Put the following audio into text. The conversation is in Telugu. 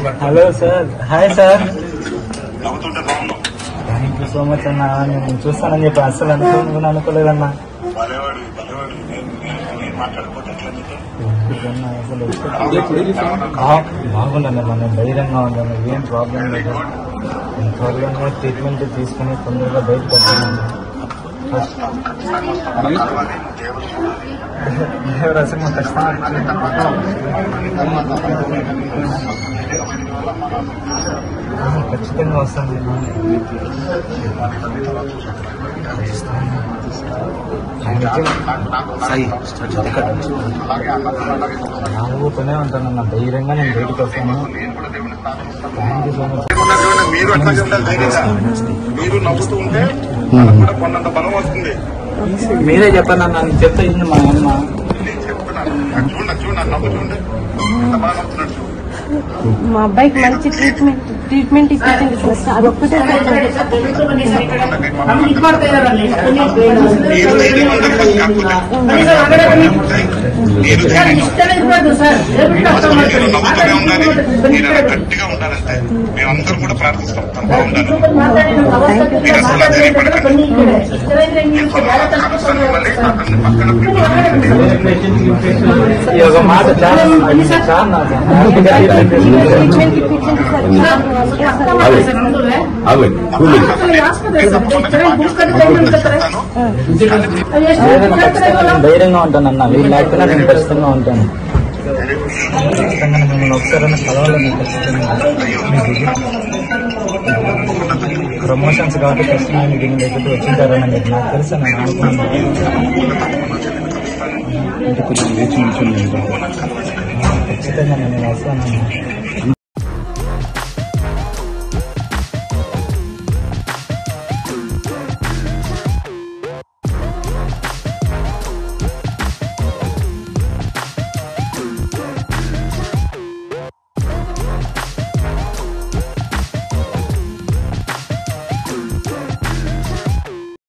హలో సార్ హాయ్ సార్ నవ్వుతుంటే బాగున్నావు థ్యాంక్ యూ సో మచ్ అన్న నేను చూస్తానని చెప్పి అస్సలు అనుకోను అనుకోలేదన్నా భలేవాడు భలేవాడు నేను నేను- నేను మాట్లాడిపోతే ఎట్లా నీకు? అన్న, అసలు బా- బాగుండండి మనం ధైర్యంగా ఉండండి ఏం ప్రాబ్లం లేదు నేను త్వరలోనే ట్రీట్మెంట్ తీసుకుని తొందరగా బయటకు వస్తానండి ఫస్ట్ ఖచ్చితంగా వస్తావు. కలవాలి, దేవుడు చూడాలి. ఎవరు అసలు ఖచ్చితంగా ఖచ్చితంగా వస్తాను అలాగే అన్నది అలాగే నవ్వుతూనే ఉంటాను నా ధైర్యంగా నేను బయటకు వస్తాను నేను కూడా దేవుని ప్రార్థిస్తాను థ్యాంక్ యూ సో మచ్ ఏమన్నా చూడండి, మీరు అట్లాగే ఉండాలి ధైర్యంగా మీరు నవ్వుతూ ఉంటే మనకు కూడా కొన్నంత బలం వస్తుంది మీరే చెప్పండి అన్న నేను చెప్తే ఇన్ని మా అమ్మ నేను చెప్తున్నాను నాకు చూడండి చూడండి నవ్వు చూడండి ఎంత బాగా నవ్వుతున్నాడు చూడు. మా అబ్బాయికి మంచి ట్రీట్మెంట్ ట్రీట్మెంట్ ఇప్పించండి సార్ అదొక్కటే మీరు ధైర్యంగా ఉండాలి ఫస్ట్ కాకపోతే మీరు ధైర్యంగా ఫస్ట్ మీరు నవ్వుతూనే ఉండాలి మీరు అలా గట్టిగా ఉండాలంటే మేమందరం కూడా ప్రార్థిస్తాం తను బాగుండాలి మీరు అసలు ధైర్యపడకండి నేను త్వరగా కలుస్తాను మళ్ళీ అతన్ని పక్కన పెట్టుకోండి. ఈ ఒక మాట చాలా చాలా నాకు ట్రీట్మెంట్ ఇప్పించండి సార్ ఏదైనా ఖచ్చితంగా నేను ధైర్యంగా ఉంటాను అన్న వీళ్ళు లేకపోయినా నేను ఖచ్చితంగా ఉంటాను ఖచ్చితంగా మిమ్మల్ని ఒకసారైనా కలవాలని ఖచ్చితంగా ప్రమోషన్స్ కాబట్టి ఖచ్చితంగా మీకు దీని దగ్గరికి వచ్చింటారని మీకు నాకు తెలుసు నేను అనుకున్నాను ఖచ్చితంగా నేను వస్తాను